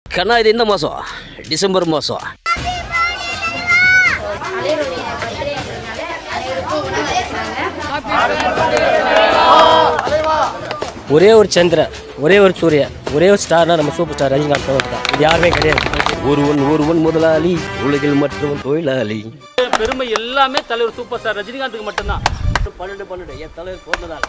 கண்ணா இது இந்த மாதம் டிசம்பர் மாதம் ஒரே ஒரு சந்திரன் ஒரே ஒரு சூரியன் ஒரே ஒரு ஸ்டார்னா நம்ம சூப்பர் ஸ்டார் ரஜினிகாந்த் தான் தான் இது யாருமே கிடையாது ஒருவன் ஒருவன் முதலாளி உலகில் மற்றவன் தொழிலாளி பெருமை எல்லாமே தலைவர் சூப்பர் ஸ்டார் ரஜினிகாந்துக்கு மட்டும்தான் பன்னெண்டு பன்னெண்டு என் தலைவர் போனதால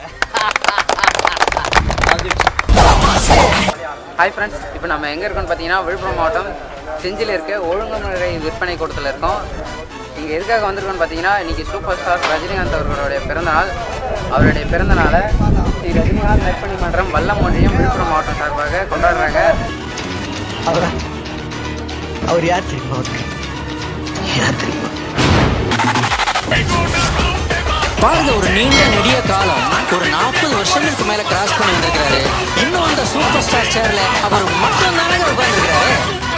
ஹாய் ஃப்ரெண்ட்ஸ் இப்போ நம்ம எங்கே இருக்கோம்னு பார்த்தீங்கன்னா விழுப்புரம் மாவட்டம் செஞ்சியில் இருக்க ஒழுங்குமுறை விற்பனை கூடத்தில் இருக்கோம் இங்கே எதுக்காக வந்திருக்கோம்னு பார்த்தீங்கன்னா இன்றைக்கி சூப்பர் ஸ்டார் ரஜினிகாந்த் அவர்களுடைய பிறந்தநாள் அவருடைய பிறந்தநாளை ஸ்ரீ ரஜினிகாந்த் நற்பணி மன்றம் வல்லம் ஒன்றியம் விழுப்புரம் மாவட்டம் சார்பாக கொண்டாடுறாங்க அவர் யார் தெரியுமா அவருக்கு யார் தெரியுமா பாருங்க ஒரு நீண்ட நெடிய காலம் ஒரு நாற்பது வருஷங்களுக்கு மேல கிராஸ் பண்ணி வந்திருக்காரு இன்னும் அந்த சூப்பர் ஸ்டார் சேர்ல அவர் மட்டும் தானே உட்கார்ந்துருக்காரு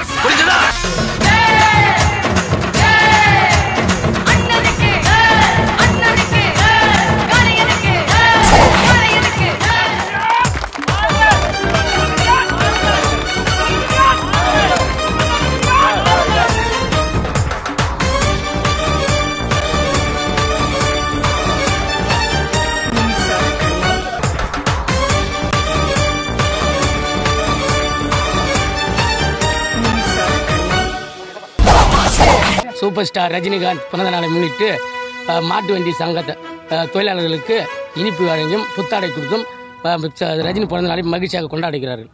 சூப்பர் ஸ்டார் ரஜினிகாந்த் பிறந்த நாளை முன்னிட்டு அஹ், மாட்டு வண்டி சங்கத்தை அஹ், தொழிலாளர்களுக்கு இனிப்பு வழங்கியும் புத்தாடை கொடுத்தும் அஹ், ச- ரஜினி பிறந்த நாளை மகிழ்ச்சியாக கொண்டாடுகிறார்கள்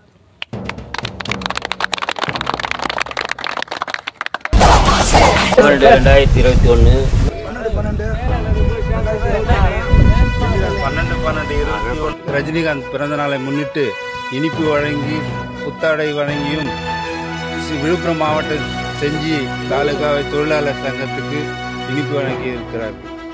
பன்னெண்டு ரெண்டாயிரத்தி இருபத்தி ஒன்று பன்னெண்டு பன்னெண்டு இருபத்தி ஒன்று ரஜினிகாந்த் பிறந்த நாளை முன்னிட்டு இனிப்பு வழங்கி புத்தாடை வழங்கியும் சி- விழுப்புரம் மாவட்ட செஞ்சி தாலுகாவை தொழிலாளர் சங்கத்துக்கு இனிப்பு வழங்கி இருக்கிறார்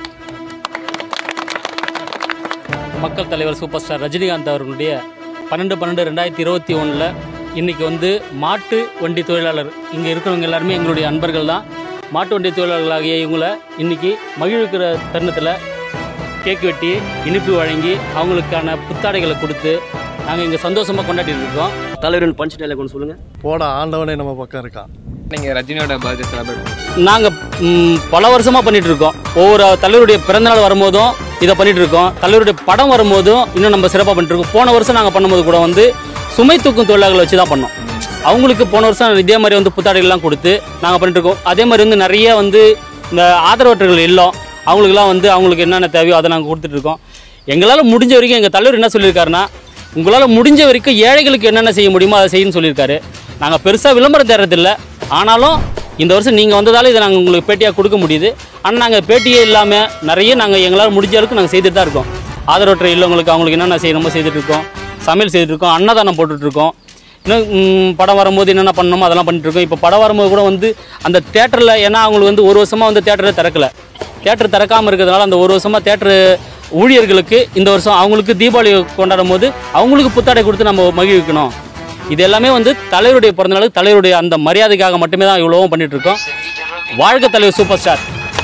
மக்கள் தலைவர் சூப்பர் ஸ்டார் ரஜினிகாந்த் அவர்களுடைய பன்னெண்டு பன்னெண்டு ரெண்டாயிரத்தி இருபத்தி ஒன்றில் இன்றைக்கி வந்து மாட்டு வண்டி தொழிலாளர் இங்கே இருக்கிறவங்க எல்லாருமே எங்களுடைய அன்பர்கள் தான் மாட்டு வண்டி தொழிலாளர்களாகிய இவங்கள இன்றைக்கி மகிழ்விக்கிற தருணத்தில் கேக் வெட்டி இனிப்பு வழங்கி அவங்களுக்கான புத்தாடைகளை கொடுத்து நாங்கள் இங்கே சந்தோஷமாக கொண்டாடிட்டு இருக்கோம் தலைவரின் பஞ்ச் டைலாக் ஒன்று சொல்லுங்கள் போடா ஆண்டவனே நம்ம பக்கம் இருக்கான் நீங்கள் ரஜினியோட பர்த்டே செலிப்ரேட் நாங்கள் பல வருஷமாக பண்ணிட்டு இருக்கோம் ஒவ்வொரு தலைவருடைய பிறந்தநாள் வரும்போதும் இதை பண்ணிட்டு இருக்கோம் தலைவருடைய படம் வரும்போதும் இன்னும் நம்ம சிறப்பாக பண்ணிட்டு இருக்கோம் போன வருஷம் நாங்கள் பண்ணும்போது கூட வந்து சுமை தூக்கும் தொழிலாளர்களை வச்சு தான் பண்ணோம் அவங்களுக்கு போன வருஷம் இதே மாதிரி வந்து புத்தாடைகள்லாம் கொடுத்து நாங்கள் பண்ணிட்டு இருக்கோம் அதே மாதிரி வந்து நிறைய வந்து இந்த ஆதரவற்றர்கள் இல்லம் அவங்களுக்குலாம் வந்து அவங்களுக்கு என்னென்ன தேவையோ அதை நாங்கள் கொடுத்துட்டு இருக்கோம் எங்களால் முடிஞ்ச வரைக்கும் எங்கள் தலைவர் என்ன சொல்லியிருக்காருன்னா உங்களால் முடிஞ்ச வரைக்கும் ஏழைகளுக்கு என்னென்ன செய்ய முடியுமோ அதை செய்யணும்னு சொல்லியிருக்காரு நாங்கள் பெருசாக விளம்பரம் தேடுறதில்ல ஆனாலும் இந்த வருஷம் நீங்கள் வந்ததால இதை நாங்கள் உங்களுக்கு பேட்டியாக கொடுக்க முடியுது ஆனால் நாங்கள் பேட்டியே இல்லாமல் நிறைய நாங்கள் எங்களால் முடிஞ்ச அளவுக்கு நாங்கள் செய்துட்டு தான் இருக்கோம் ஆதரவற்ற இல்லவங்களுக்கு அவங்களுக்கு என்னென்ன செய்யணுமோ செய்துட்டு இருக்கோம் சமையல் செய்துட்டு இருக்கோம் அன்னதானம் போட்டுட்டு இருக்கோம் இன்னும் ம், படம் வரும்போது என்னென்ன பண்ணணுமோ அதெல்லாம் பண்ணிட்டு இருக்கோம் இப்போ படம் வரும்போது கூட வந்து அந்த தேட்டரில் ஏன்னா அவங்களுக்கு வந்து ஒரு வருஷமாக வந்து தேட்டரை திறக்கல தேட்டர் திறக்காமல் இருக்கிறதுனால அந்த ஒரு வருஷமாக தேட்டரு ஊழியர்களுக்கு இந்த வருஷம் அவங்களுக்கு தீபாவளி கொண்டாடும் போது அவங்களுக்கு புத்தாடை கொடுத்து நம்ம மகிழ்விக்கணும் இது எல்லாமே வந்து தலைவருடைய பிறந்தநாளுக்கு தலைவருடைய அந்த மரியாதைக்காக மட்டுமே தான் இவ்வளவும் பண்ணிட்டு இருக்கோம் வாழ்க தலைவர் சூப்பர் ஸ்டார்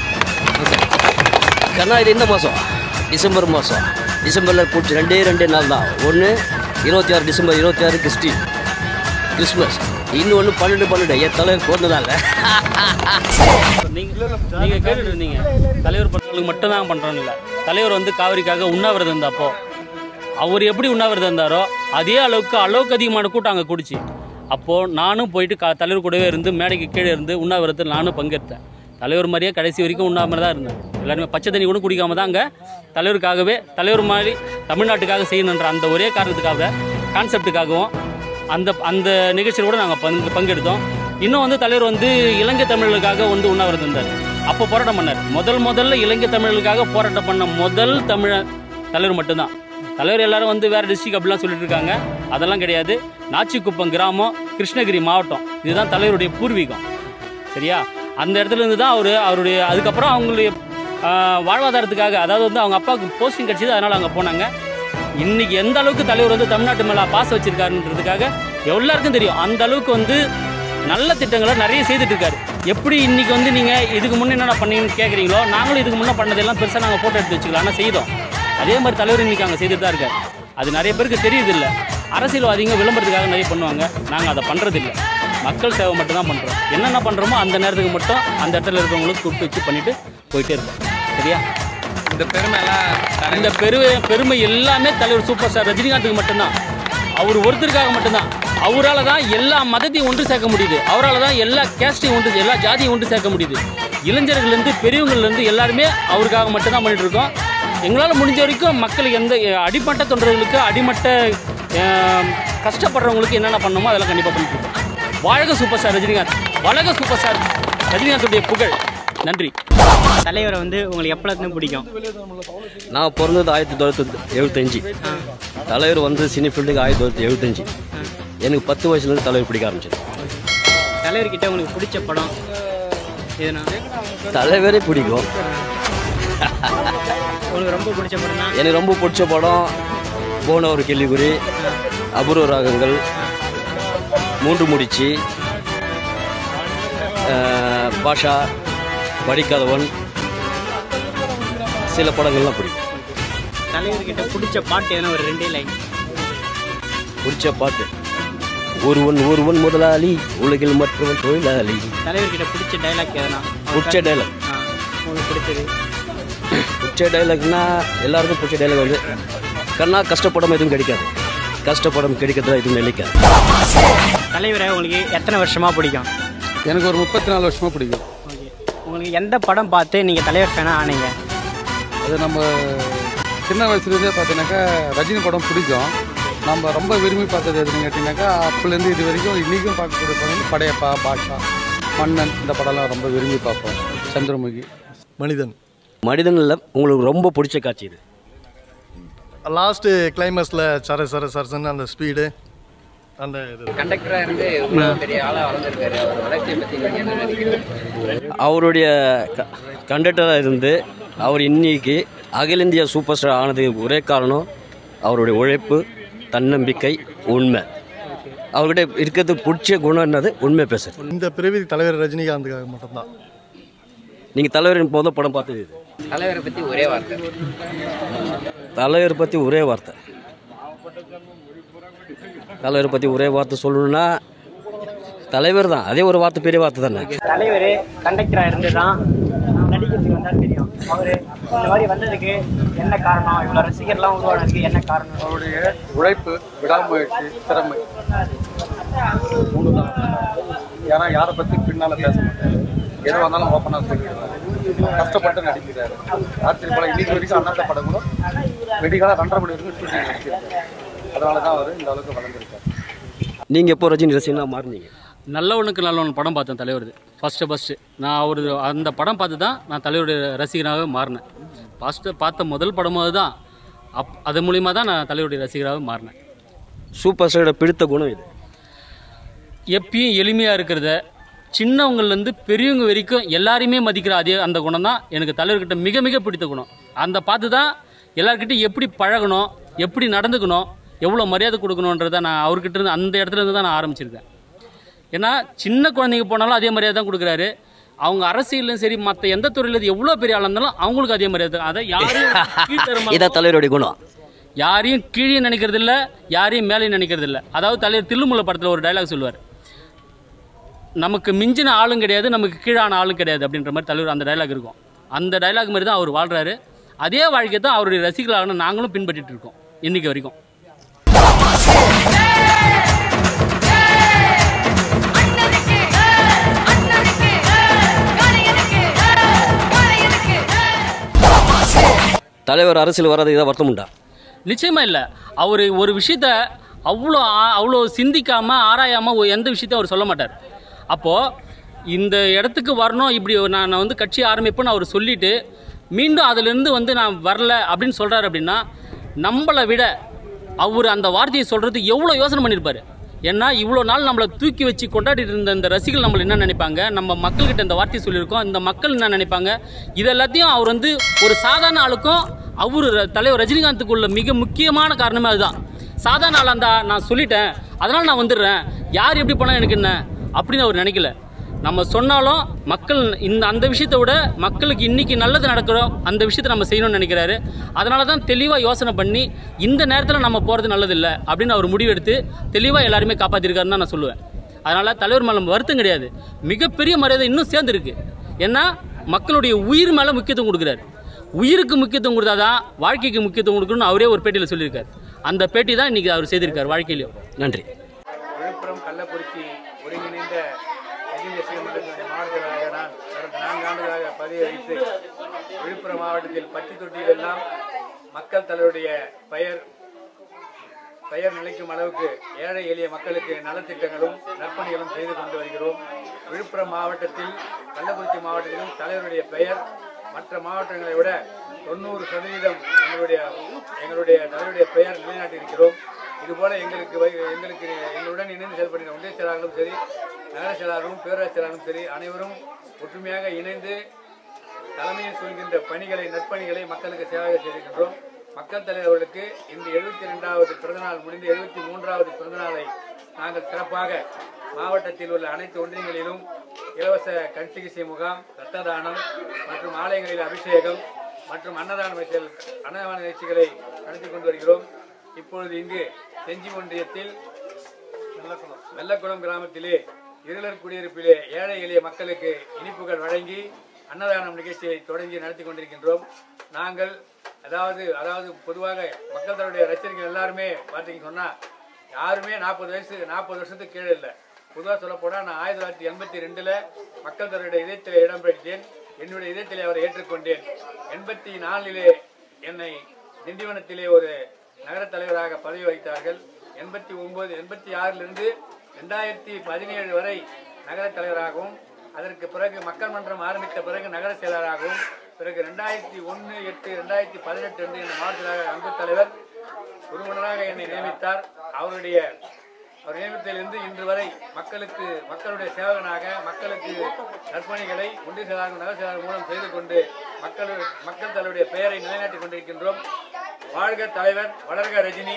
கண்ணா இது இந்த மாதம் டிசம்பர் மாதம் டிசம்பரில் பூச்சி ரெண்டே ரெண்டே நாள் தான் ஒன்று இருபத்தி ஆறு டிசம்பர் இருபத்தி ஆறு கிறிஸ்டி கிறிஸ்மஸ் இன்னொன்று பன்னெண்டு பன்னெண்டு என் தலைவர் பிறந்ததால நீங்கள் நீங்கள் கேட்டுட்டு இருந்தீங்க தலைவர் பண்ணுறவங்களுக்கு மட்டும் தான் பண்ணுறோன்னு இல்லை தலைவர் வந்து காவிரிக்காக உண்ணாவிரதம் இருந்தப்போ அவர் எப்படி உண்ணாவிரதம் இருந்தாரோ அதே அளவுக்கு அளவுக்கு அதிகமான கூட்டம் அங்கே கூடிச்சு அப்போது நானும் போயிட்டு கா தலைவர் கூடவே இருந்து மேடைக்கு கீழே இருந்து உண்ணாவிரதத்தில் நானும் பங்கெடுத்தேன் தலைவர் மாதிரியே கடைசி வரைக்கும் உண்ணாமல் தான் இருந்தேன் எல்லாருமே பச்சை தண்ணி கூட குடிக்காம தான் அங்கே தலைவருக்காகவே தலைவர் மாதிரி தமிழ்நாட்டுக்காக செய்யணுன்ற அந்த ஒரே காரணத்துக்காக கான்செப்டுக்காகவும் அந்த அந்த நிகழ்ச்சியில் கூட நாங்கள் பங்கு பங்கெடுத்தோம் இன்னும் வந்து தலைவர் வந்து இலங்கை தமிழர்களுக்காக வந்து உண்ணாவிரதம் இருந்தார் அப்போ போராட்டம் பண்ணார் முதல் முதல்ல இலங்கை தமிழர்களுக்காக போராட்டம் பண்ண முதல் தமிழ தலைவர் மட்டும்தான் தலைவர் எல்லாரும் வந்து வேறு டிஸ்ட்ரிக் அப்படிலாம் சொல்லிட்டு இருக்காங்க அதெல்லாம் கிடையாது நாச்சிக்குப்பம் கிராமம் கிருஷ்ணகிரி மாவட்டம் இதுதான் தலைவருடைய பூர்வீகம் சரியா அந்த இடத்துல இருந்து தான் அவர் அவருடைய அதுக்கப்புறம் அவங்களுடைய ஆஹ், வாழ்வாதாரத்துக்காக அதாவது வந்து அவங்க அப்பாவுக்கு போஸ்டிங் கிடச்சிது அதனால் அங்கே போனாங்க இன்னைக்கு எந்த அளவுக்கு தலைவர் வந்து தமிழ்நாட்டு மேலே பாசம் வச்சிருக்காருன்றதுக்காக எல்லாருக்கும் தெரியும் அந்த அளவுக்கு வந்து நல்ல திட்டங்களை நிறைய செய்துட்டு இருக்காரு எப்படி இன்னைக்கு வந்து நீங்கள் இதுக்கு முன்னே என்னென்ன பண்ணீங்கன்னு கேட்குறீங்களோ நாங்களும் இதுக்கு முன்னே பண்ணதெல்லாம் பெருசாக நாங்கள் ஃபோட்டோ எடுத்து வச்சுக்கலாம் ஆனால் செய்தோம் அதே மாதிரி தலைவர் இன்னைக்கு அங்கே செய்துட்டு தான் இருக்காரு அது நிறைய பேருக்கு தெரியுது இல்லை அரசியல்வாதிங்க விளம்பரத்துக்காக நிறைய பண்ணுவாங்க நாங்கள் அதை பண்ணுறதில்ல மக்கள் சேவை மட்டும் தான் பண்ணுறோம் என்னென்ன பண்ணுறோமோ அந்த நேரத்துக்கு மட்டும் அந்த இடத்துல இருக்கிறவங்களுக்கு கூப்பிட்டு வச்சு பண்ணிட்டு போயிட்டே இருப்போம் சரியா இந்த பெருமைலாம் இந்த பெருமை பெருமை எல்லாமே தலைவர் சூப்பர் ஸ்டார் ரஜினிகாந்துக்கு மட்டும்தான் அவர் ஒருத்தருக்காக மட்டும்தான் அவரால் தான் எல்லா மதத்தையும் ஒன்று சேர்க்க முடியுது அவரால் தான் எல்லா கேஸ்டையும் ஒன்று எல்லா ஜாதியும் ஒன்று சேர்க்க முடியுது இளைஞர்கள்லேருந்து பெரியவங்கள்லேருந்து எல்லாருமே அவருக்காக மட்டும்தான் பண்ணிட்டு இருக்கோம் எங்களால் முடிஞ்ச வரைக்கும் மக்களுக்கு எந்த அடிமட்ட தொண்டர்களுக்கு அடிமட்ட அஹ், கஷ்டப்படுறவங்களுக்கு என்னென்ன பண்ணணுமோ அதெல்லாம் கண்டிப்பாக பண்ணிட்டு இருக்கோம் வாழ்க சூப்பர் ஸ்டார் ரஜினிகாந்த் வழக சூப்பர் ஸ்டார் ரஜினிகாந்துடைய புகழ் நன்றி தலைவரை வந்து உங்களுக்கு எப்போலேருந்து பிடிக்கும் நான் பிறந்தது ஆயிரத்தி தொள்ளாயிரத்தி எழுபத்தஞ்சு தலைவர் வந்து சினி ஃபீல்டுக்கு ஆயிரத்தி தொள்ளாயிரத்தி எழுபத்தஞ்சு எனக்கு பத்து வயசுலேருந்து தலைவர் பிடிக்க ஆரம்பிச்சது தலைவர்கிட்ட உங்களுக்கு பிடிச்ச படம் எதுனா தலைவரே பிடிக்கும் உங்களுக்கு ரொம்ப பிடிச்ச படம் தான் எனக்கு ரொம்ப பிடிச்ச படம் போன ஒரு கேள்விக்குறி அபூர்வ ராகங்கள் மூன்று முடிச்சு அஹ், பாஷா படிக்காதவன் சில படங்கள்லாம் பிடிக்கும் தலைவர்கிட்ட பிடிச்ச பாட்டு எதனா ஒரு ரெண்டே லைன் பிடிச்ச பாட்டு ஒருவன் ஒருவன் முதலாளி உலகில் மற்றவன் தொழிலாளி தலைவர்கிட்ட பிடிச்ச டைலாக் எதனா பிடிச்ச டைலாக் ஆ, உங்களுக்கு பிடிச்சது பிடிச்ச டைலாக்னா எல்லாருக்கும் பிடிச்ச டைலாக் வந்து கண்ணா கஷ்டப்படம் எதுவும் கிடைக்காது கஷ்டப்படம் கிடைக்கிறதா எதுவும் நினைக்காது தலைவரை உங்களுக்கு எத்தனை வருஷமா பிடிக்கும் எனக்கு ஒரு முப்பத்தி நாலு வருஷமா பிடிக்கும் ஓகே உங்களுக்கு எந்த படம் பார்த்து நீங்கள் தலைவர் ஃபேனாக ஆனீங்க அது நம்ம சின்ன வயசுலேருந்தே பார்த்தீங்கன்னாக்கா ரஜினி படம் பிடிக்கும் நம்ம ரொம்ப விரும்பி பார்த்தது எதுன்னு கேட்டிங்கனாக்கா அப்போலேருந்து இது வரைக்கும் இன்றைக்கும் பார்க்கக்கூடிய படம் வந்து படையப்பா பாஷா மன்னன் இந்த படம்லாம் ரொம்ப விரும்பி பார்ப்போம் சந்திரமுகி மனிதன் மனிதனில் உங்களுக்கு ரொம்ப பிடிச்ச காட்சி இது லாஸ்ட்டு கிளைமேக்ஸில் சர சர சரசன்னு அந்த ஸ்பீடு அந்த இது கண்டக்டராக இருந்து இவ்வளோ பெரிய ஆளாக வளர்ந்துருக்காரு அவர் வளர்ச்சியை பற்றி நீங்கள் என்ன நினைக்கிறீங்க அவருடைய கண்டக்டராக இருந்து அவர் இன்னைக்கு அகில இந்திய சூப்பர் ஸ்டார் ஆனதுக்கு ஒரே காரணம் அவருடைய உழைப்பு தன்னம்பிக்கை உண்மை அவர்கிட்ட இருக்கிறது பிடிச்ச குணம் என்னது உண்மை பேசுறது இந்த பிறவி தலைவர் ரஜினிகாந்துக்காக மட்டும்தான் நீங்கள் தலைவரின் போதும் படம் பார்த்தது இது தலைவரை பற்றி ஒரே வார்த்தை தலைவர் பற்றி ஒரே வார்த்தை தலைவர் பற்றி ஒரே வார்த்தை சொல்லணும்னா தலைவர் தான் அதே ஒரு வார்த்தை பெரிய வார்த்தை தானே தலைவர் கண்டக்டராக இருந்து தான் நடிக்கிறதுக்கு வந்தால் தெரியும் அவர் இந்த மாதிரி வந்ததுக்கு என்ன காரணம் இவ்வளோ ரசிகர்லாம் உருவானதுக்கு என்ன காரணம் அவருடைய உழைப்பு விடாமுயற்சி திறமை மூணு தான் ஏன்னா யாரை பற்றி பின்னால் பேச மாட்டாரு எது வந்தாலும் ஓப்பனாக சொல்லிடுறாரு கஷ்டப்பட்டு நடிக்கிறாரு ராத்திரி படம் இன்னைக்கு வரைக்கும் அண்ணாத்த படம் கூட வெடிகால ரெண்டரை மணி வரைக்கும் ஷூட்டிங் நடிச்சிருக்காரு அதனால தான் அவர் இந்த அளவுக்கு வளர்ந்துருக்காரு நீங்கள் எப்போ ரஜினி ரசிகனாக மாறினீங்க நல்லவனுக்கு நல்லவன் படம் பார்த்தேன் தலைவரது ஃபஸ்ட்டு ஃபஸ்ட்டு நான் அவர் அந்த படம் பார்த்து தான் நான் தலைவருடைய ரசிகனாகவே மாறினேன் ஃபஸ்ட்டு பார்த்த முதல் படமும் அதுதான் அப் அது மூலிமா தான் நான் தலைவருடைய ரசிகராகவே மாறினேன் சூப்பர் ஸ்டாரோட பிடித்த குணம் இது எப்பயும் எளிமையாக இருக்கிறத சின்னவங்கள்லேருந்து பெரியவங்க வரைக்கும் எல்லாரையுமே மதிக்கிற அதே அந்த குணம் தான் எனக்கு தலைவர்கிட்ட மிக மிக பிடித்த குணம் அந்த பார்த்து தான் எல்லார்கிட்டையும் எப்படி பழகணும் எப்படி நடந்துக்கணும் எவ்வளோ மரியாதை கொடுக்கணுன்றதை நான் அவர்கிட்ட இருந்து அந்த இடத்துல இருந்து தான் நான் ஆரம்பிச்சிருக்கேன் ஏன்னா சின்ன குழந்தைங்க போனாலும் அதே மரியாதை தான் கொடுக்குறாரு அவங்க அரசியலும் சரி மற்ற எந்த துறையில எவ்வளோ பெரிய ஆளாக இருந்தாலும் அவங்களுக்கு அதே மரியாதை தான். அதை யாரையும் கீழ்த்தரமா- இதான் தலைவருடைய குணம் யாரையும் கீழே நினைக்கிறது இல்ல யாரையும் மேலே நினைக்கிறது இல்ல அதாவது தலைவர் தில்லுமுல்ல படத்தில் ஒரு டைலாக் சொல்லுவார் நமக்கு மிஞ்சின ஆளும் கிடையாது நமக்கு கீழான ஆளும் கிடையாது அப்படின்ற மாதிரி தலைவர் அந்த டைலாக் இருக்கும் அந்த டைலாக் மாதிரி தான் அவர் வாழ்றாரு அதே வாழ்க்கை தான் அவருடைய ரசிகர்களான நாங்களும் பின்பற்றிட்டு இருக்கோம் இன்னைக்கு வரைக்கும் தலைவர் அரசியல் வராது இதை வருத்தம் உண்டா நிச்சயமா இல்லை அவர் ஒரு விஷயத்த அவ்வளோ ஆ- அவ்வளோ சிந்திக்காம ஆராயாம ஒரு எந்த விஷயத்தையும் அவர் சொல்ல மாட்டார் அப்போ இந்த இடத்துக்கு வரணும் இப்படி நான் நான் வந்து கட்சி ஆரம்பிப்பேன்னு அவர் சொல்லிட்டு மீண்டும் அதிலிருந்து வந்து நான் வரல அப்படின்னு சொல்றாரு அப்படின்னா நம்மளை விட அவர் அந்த வார்த்தையை சொல்றது எவ்வளோ யோசனை பண்ணியிருப்பாரு ஏன்னா இவ்வளோ நாள் நம்மளை தூக்கி வச்சு கொண்டாடிட்டு இருந்த இந்த ரசிகர்கள் நம்மள என்ன நினைப்பாங்க நம்ம மக்கள்கிட்ட இந்த வார்த்தையை சொல்லியிருக்கோம் இந்த மக்கள் என்ன நினைப்பாங்க இது எல்லாத்தையும் அவர் வந்து ஒரு சாதாரண ஆளுக்கும் அவர் தலைவர் ரஜினிகாந்துக்கு உள்ள மிக முக்கியமான காரணமே அதுதான் சாதாரண ஆள் அந்த நான் சொல்லிட்டேன் அதனால் நான் வந்துடுறேன் யார் எப்படி போனால் எனக்கு என்ன அப்படின்னு அவர் நினைக்கல நம்ம சொன்னாலும் மக்கள் இந்த அந்த விஷயத்தை விட மக்களுக்கு இன்னைக்கு நல்லது நடக்கிறோம் அந்த விஷயத்தை நம்ம செய்யணும்னு நினைக்கிறாரு அதனால தான் தெளிவாக யோசனை பண்ணி இந்த நேரத்தில் நம்ம போகிறது நல்லதில்லை அப்படின்னு அவர் முடிவெடுத்து தெளிவாக எல்லாருமே காப்பாற்றிருக்காருன்னு தான் நான் சொல்லுவேன் அதனால் தலைவர் மேலே வருத்தம் கிடையாது மிகப்பெரிய மரியாதை இன்னும் சேர்ந்துருக்கு ஏன்னா மக்களுடைய உயிர் மேலே முக்கியத்துவம் கொடுக்குறாரு உயிருக்கு முக்கியத்துவம் கொடுத்தாதான் வாழ்க்கைக்கு முக்கியத்துவம் கொடுக்கணும்னு அவரே ஒரு பேட்டியில் சொல்லியிருக்காரு அந்த பேட்டி தான் இன்னைக்கு அவர் செய்திருக்கார் வாழ்க்கையிலையும் நன்றி விழுப்புரம் கள்ளக்குறிச்சி ஒருங்கிணைந்த ரஜினி ரசிகர் மன்றத்தினுடைய மாவட்டங்களாக நான் கடந்த நான்கு ஆண்டுகளாக பதவி வகித்து விழுப்புரம் மாவட்டத்தில் பட்டி தொட்டியிலெல்லாம் மக்கள் தலைவருடைய பெயர் பெயர் நிலைக்கும் அளவுக்கு ஏழை எளிய மக்களுக்கு நலத்திட்டங்களும் நற்பணிகளும் செய்து கொண்டு வருகிறோம் விழுப்புரம் மாவட்டத்தில் கள்ளக்குறிச்சி மாவட்டத்திலும் தலைவருடைய பெயர் மற்ற மாவட்டங்களை விட தொண்ணூறு சதவீதம் எங்களுடைய எங்களுடைய தலைவருடைய பெயர் நிலைநாட்டியிருக்கிறோம் இதுபோல எங்களுக்கு வை- எங்களுக்கு எங்களுடன் இணைந்து செயல்படுகிற ஒன்றிய செயலாளர்களும் சரி நகர செயலாளர்களும் பேரூராட்சி செயலாளரும் சரி அனைவரும் ஒற்றுமையாக இணைந்து தலைமையில் சொல்கின்ற பணிகளை நற்பணிகளை மக்களுக்கு சேவை செய்திருக்கின்றோம் மக்கள் தலைவர்களுக்கு இந்த எழுபத்தி இரண்டாவது பிறந்தநாள் முடிந்து எழுபத்தி மூன்றாவது பிறந்தநாளை நாங்கள் சிறப்பாக மாவட்டத்தில் உள்ள அனைத்து ஒன்றியங்களிலும் இலவச கண் சிகிச்சை முகாம் இரத்த தானம் மற்றும் ஆலயங்களில் அபிஷேகம் மற்றும் அன்னதான நிகழ்ச்சிகள் அன்னதான நிகழ்ச்சிகளை நடத்தி கொண்டு வருகிறோம் இப்பொழுது இங்கு செஞ்சி ஒன்றியத்தில் வெள்ளக்குளம் கிராமத்திலே இருளர் குடியிருப்பிலே ஏழை எளிய மக்களுக்கு இனிப்புகள் வழங்கி அன்னதானம் நிகழ்ச்சியை தொடங்கி நடத்தி கொண்டிருக்கின்றோம் நாங்கள் அதாவது அதாவது பொதுவாக மக்கள் தன்னுடைய ரசிகர்கள் எல்லாருமே பார்த்தீங்கன்னு சொன்னா யாருமே நாற்பது வயசு நாற்பது வருஷத்துக்கு கீழே இல்லை பொதுவாக சொல்லப்போனால் நான் ஆயிரத்தி தொள்ளாயிரத்தி எண்பத்தி ரெண்டில் மக்கள் தன்னுடைய இதயத்தில் இடம் பெற்றேன் என்னுடைய இதயத்திலே அவரை ஏற்றுக்கொண்டேன் எண்பத்தி நாலிலே என்னை திண்டிவனத்திலே ஒரு நகர தலைவராக பதவி வகித்தார்கள் எண்பத்தி ஒன்பது எண்பத்தி ஆறிலிருந்து ரெண்டாயிரத்தி பதினேழு வரை நகர தலைவராகவும் அதற்கு பிறகு மக்கள் மன்றம் ஆரம்பித்த பிறகு நகர செயலராகவும் பிறகு ரெண்டாயிரத்தி ஒன்று எட்டு ரெண்டாயிரத்தி பதினெட்டு என்று இந்த மாவட்ட அன்பு தலைவர் உறுப்பினராக என்னை நியமித்தார் அவருடைய அவர் நியமித்ததிலிருந்து இன்று வரை மக்களுக்கு மக்களுடைய சேவகனாக மக்களுக்கு நற்பணிகளை ஒன்றிய செயலாளர் நகர செயலாளர் மூலம் செய்து கொண்டு மக்கள் மக்கள் தலைவருடைய பெயரை நிலைநாட்டிக் கொண்டிருக்கின்றோம் வாழ்க தலைவர் வளர்க ரஜினி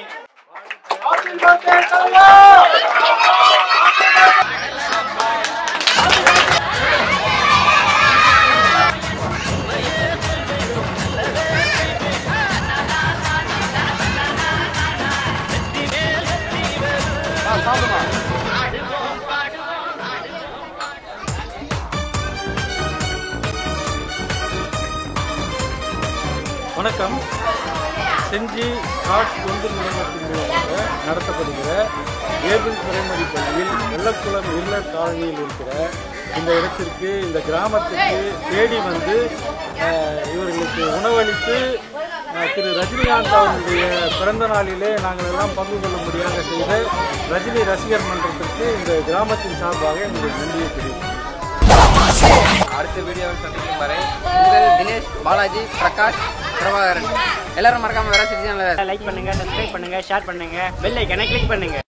வணக்கம் செஞ்சி காட் தொண்டு நிறுவனத்தின் மூலமாக நடத்தப்படுகிற ஏபிள் பிரைமரி பள்ளியில் வெள்ளக்குளம் இருளர் காலனியில் இருக்கிற இந்த இடத்திற்கு இந்த கிராமத்திற்கு தேடி வந்து அஹ், இவர்களுக்கு உணவளித்து அஹ், திரு ரஜினிகாந்த் அவருடைய பிறந்த நாளிலே நாங்கள் எல்லாம் பங்கு கொள்ளும்படியாக செய்த ரஜினி ரசிகர் மன்றத்திற்கு இந்த கிராமத்தின் சார்பாக எங்களுடைய நன்றியை தெரிவிக்கிறோம் அடுத்த வீடியோவில் சந்திக்கும் வரை உங்கள் தினேஷ் பாலாஜி பிரகாஷ் பிரபாகரன் எல்லாரும் மறக்காம வேற சேனலை லைக் பண்ணுங்க சப்ஸ்கிரைப் பண்ணுங்க ஷேர் பண்ணுங்க பெல் ஐக்கனை கிளிக் பண்ணுங்க